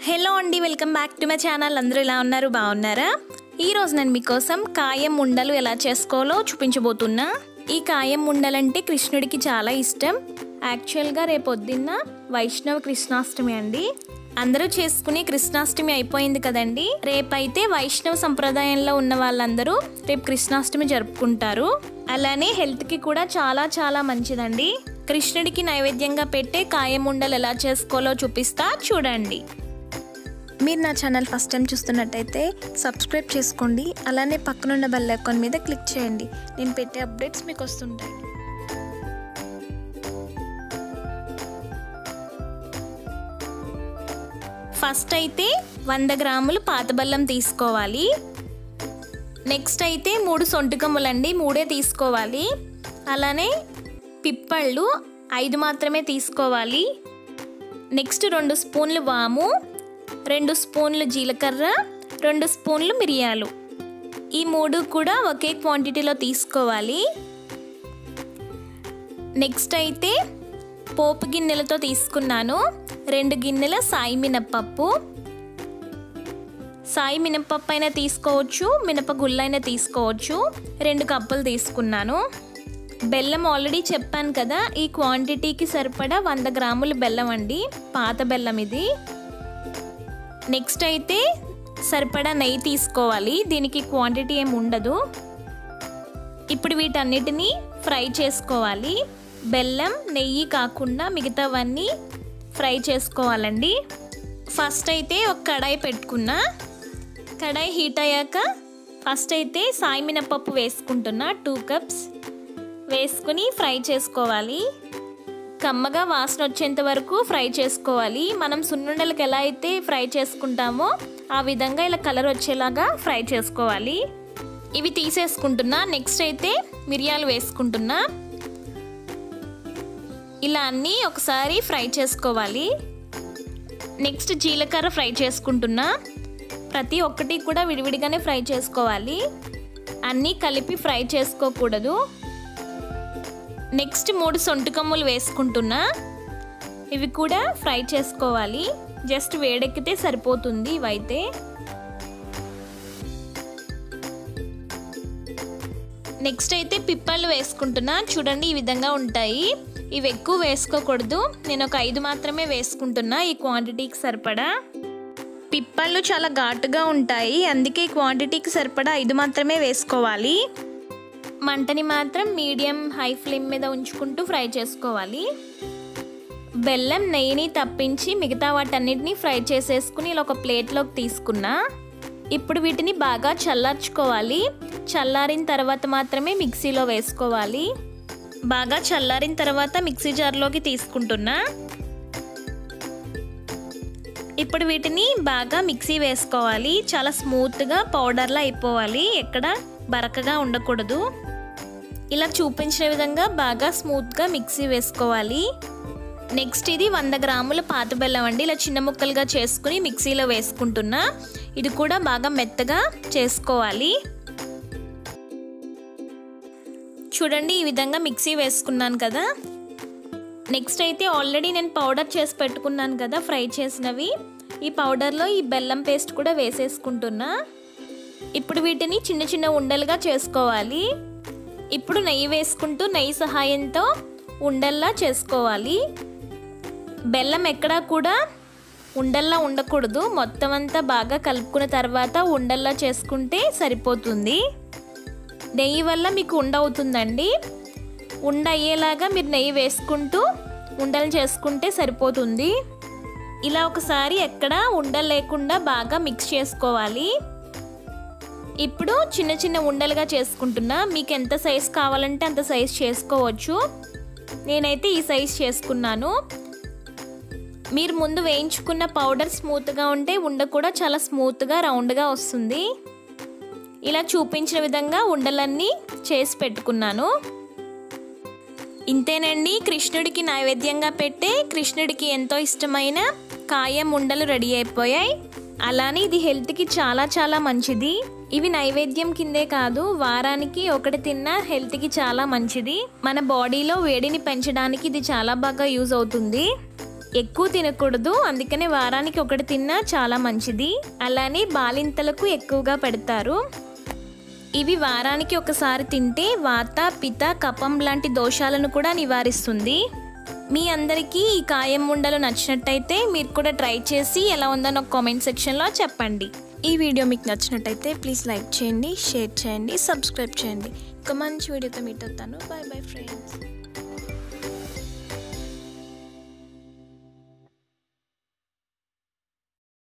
hello అండి welcome back to my channel అందరూ ఎలా ఉన్నారు బాగున్నారా ఈరోజు నేను మీకోసం కాయం ఉండలు ఎలా చేసుకోవాలో చూపించబోతున్నా ఈ కాయం ఉండలంటే కృష్ణుడికి చాలా ఇష్టం యాక్చువల్గా రేపొద్దున్న వైష్ణవ కృష్ణాష్టమి అండి అందరూ చేసుకునే కృష్ణాష్టమి అయిపోయింది కదండి రేపైతే వైష్ణవ సంప్రదాయంలో ఉన్న వాళ్ళందరూ రేపు కృష్ణాష్టమి జరుపుకుంటారు అలానే హెల్త్కి కూడా చాలా చాలా మంచిదండి కృష్ణుడికి నైవేద్యంగా పెట్టే కాయం ఉండలు ఎలా చేసుకోవాలో చూపిస్తా చూడండి మీరు నా ఛానల్ ఫస్ట్ టైం చూస్తున్నట్టయితే సబ్స్క్రైబ్ చేసుకోండి అలానే పక్కనున్న బెల్ ఐకాన్ మీద క్లిక్ చేయండి నేను పెట్టే అప్డేట్స్ మీకు వస్తుంటాయి ఫస్ట్ అయితే వంద గ్రాములు పాత బెల్లం తీసుకోవాలి నెక్స్ట్ అయితే మూడు సొంటికమ్ములండి మూడే తీసుకోవాలి అలానే పిప్పళ్ళు ఐదు మాత్రమే తీసుకోవాలి నెక్స్ట్ రెండు స్పూన్లు వాము రెండు స్పూన్లు జీలకర్ర రెండు స్పూన్లు మిరియాలు ఈ మూడు కూడా ఒకే క్వాంటిటీలో తీసుకోవాలి నెక్స్ట్ అయితే పోపు గిన్నెలతో తీసుకున్నాను రెండు గిన్నెల సాయి మినప్పప్పు సాయి మినపప్పు అయినా తీసుకోవచ్చు మినపగుళ్ళైనా తీసుకోవచ్చు రెండు కప్పులు తీసుకున్నాను బెల్లం ఆల్రెడీ చెప్పాను కదా ఈ క్వాంటిటీకి సరిపడా వంద గ్రాముల బెల్లం అండి పాత బెల్లం ఇది నెక్స్ట్ అయితే సరిపడా నెయ్యి తీసుకోవాలి దీనికి క్వాంటిటీ ఏమి ఉండదు ఇప్పుడు వీటన్నిటిని ఫ్రై చేసుకోవాలి బెల్లం నెయ్యి కాకుండా మిగతావన్నీ ఫ్రై చేసుకోవాలండి ఫస్ట్ అయితే ఒక కడాయి పెట్టుకున్నా కడాయి హీట్ అయ్యాక ఫస్ట్ అయితే సాయి మినపప్పు వేసుకుంటున్నా టూ కప్స్ వేసుకుని ఫ్రై చేసుకోవాలి కమ్మగా వాసన వచ్చేంత వరకు ఫ్రై చేసుకోవాలి మనం సున్నుండలకు ఎలా అయితే ఫ్రై చేసుకుంటామో ఆ విధంగా ఇలా కలర్ వచ్చేలాగా ఫ్రై చేసుకోవాలి ఇవి తీసేసుకుంటున్నా నెక్స్ట్ అయితే మిరియాలు వేసుకుంటున్నా ఇలా అన్నీ ఒకసారి ఫ్రై చేసుకోవాలి నెక్స్ట్ జీలకర్ర ఫ్రై చేసుకుంటున్నా ప్రతి ఒక్కటి కూడా విడివిడిగానే ఫ్రై చేసుకోవాలి అన్నీ కలిపి ఫ్రై చేసుకోకూడదు నెక్స్ట్ మూడు సొంటికమ్ములు వేసుకుంటున్నా ఇవి కూడా ఫ్రై చేసుకోవాలి జస్ట్ వేడెక్కితే సరిపోతుంది ఇవైతే నెక్స్ట్ అయితే పిప్పళ్ళు వేసుకుంటున్నా చూడండి ఈ విధంగా ఉంటాయి ఇవి ఎక్కువ వేసుకోకూడదు నేను ఒక ఐదు మాత్రమే వేసుకుంటున్నా ఈ క్వాంటిటీకి సరిపడా పిప్పళ్ళు చాలా ఘాటుగా ఉంటాయి అందుకే ఈ క్వాంటిటీకి సరిపడా ఐదు మాత్రమే వేసుకోవాలి మంటని మాత్రం మీడియం హై ఫ్లేమ్ మీద ఉంచుకుంటూ ఫ్రై చేసుకోవాలి బెల్లం నెయ్యిని తప్పించి మిగతా వాటన్నిటిని ఫ్రై చేసేసుకుని ఇలా ఒక ప్లేట్లోకి తీసుకున్నా ఇప్పుడు వీటిని బాగా చల్లార్చుకోవాలి చల్లారిన తర్వాత మాత్రమే మిక్సీలో వేసుకోవాలి బాగా చల్లారిన తర్వాత మిక్సీ జార్లోకి తీసుకుంటున్నా ఇప్పుడు వీటిని బాగా మిక్సీ వేసుకోవాలి చాలా స్మూత్గా పౌడర్లా అయిపోవాలి ఎక్కడ బరకగా ఉండకూడదు ఇలా చూపించిన విధంగా బాగా స్మూత్గా మిక్సీ వేసుకోవాలి నెక్స్ట్ ఇది వంద గ్రాముల పాత బెల్లం అండి ఇలా చిన్న ముక్కలుగా చేసుకుని మిక్సీలో వేసుకుంటున్నా ఇది కూడా బాగా మెత్తగా చేసుకోవాలి చూడండి ఈ విధంగా మిక్సీ వేసుకున్నాను కదా నెక్స్ట్ అయితే ఆల్రెడీ నేను పౌడర్ చేసి పెట్టుకున్నాను కదా ఫ్రై చేసినవి ఈ పౌడర్లో ఈ బెల్లం పేస్ట్ కూడా వేసేసుకుంటున్నా ఇప్పుడు వీటిని చిన్న చిన్న ఉండలుగా చేసుకోవాలి ఇప్పుడు నెయ్యి వేసుకుంటూ నెయ్యి సహాయంతో ఉండల్లా చేసుకోవాలి బెల్లం ఎక్కడా కూడా ఉండల్లా ఉండకూడదు మొత్తం అంతా బాగా కలుపుకున్న తర్వాత ఉండల్లా చేసుకుంటే సరిపోతుంది నెయ్యి వల్ల మీకు ఉండ అవుతుందండి ఉండ అయ్యేలాగా మీరు నెయ్యి వేసుకుంటూ ఉండలు చేసుకుంటే సరిపోతుంది ఇలా ఒకసారి ఎక్కడ ఉండలు లేకుండా బాగా మిక్స్ చేసుకోవాలి ఇప్పుడు చిన్న చిన్న ఉండలుగా చేసుకుంటున్నా మీకు ఎంత సైజ్ కావాలంటే అంత సైజ్ చేసుకోవచ్చు నేనైతే ఈ సైజ్ చేసుకున్నాను మీరు ముందు వేయించుకున్న పౌడర్ స్మూత్గా ఉంటే ఉండ కూడా చాలా స్మూత్గా రౌండ్గా వస్తుంది ఇలా చూపించిన విధంగా ఉండలన్నీ చేసి పెట్టుకున్నాను ఇంతేనండి కృష్ణుడికి నైవేద్యంగా పెట్టే కృష్ణుడికి ఎంతో ఇష్టమైన కాయం ఉండలు రెడీ అయిపోయాయి అలానే ఇది హెల్త్కి చాలా చాలా మంచిది ఇవి నైవేద్యం కిందే కాదు వారానికి ఒకటి తిన్నా హెల్త్కి చాలా మంచిది మన బాడీలో వేడిని పెంచడానికి ఇది చాలా బాగా యూజ్ అవుతుంది ఎక్కువ తినకూడదు అందుకనే వారానికి ఒకటి తిన్నా చాలా మంచిది అలానే బాలింతలకు ఎక్కువగా పెడతారు ఇవి వారానికి ఒకసారి తింటే వాత పిత కపం లాంటి దోషాలను కూడా నివారిస్తుంది మీ అందరికీ ఈ కాయం ఉండలు నచ్చినట్టయితే మీరు కూడా ట్రై చేసి ఎలా ఉందో నాకు కామెంట్ సెక్షన్లో చెప్పండి ఈ వీడియో మీకు నచ్చినట్టయితే ప్లీజ్ లైక్ చేయండి షేర్ చేయండి సబ్స్క్రైబ్ చేయండి ఒక మంచి వీడియోతో మీట్ అవుతాను బాయ్ బాయ్ ఫ్రెండ్స్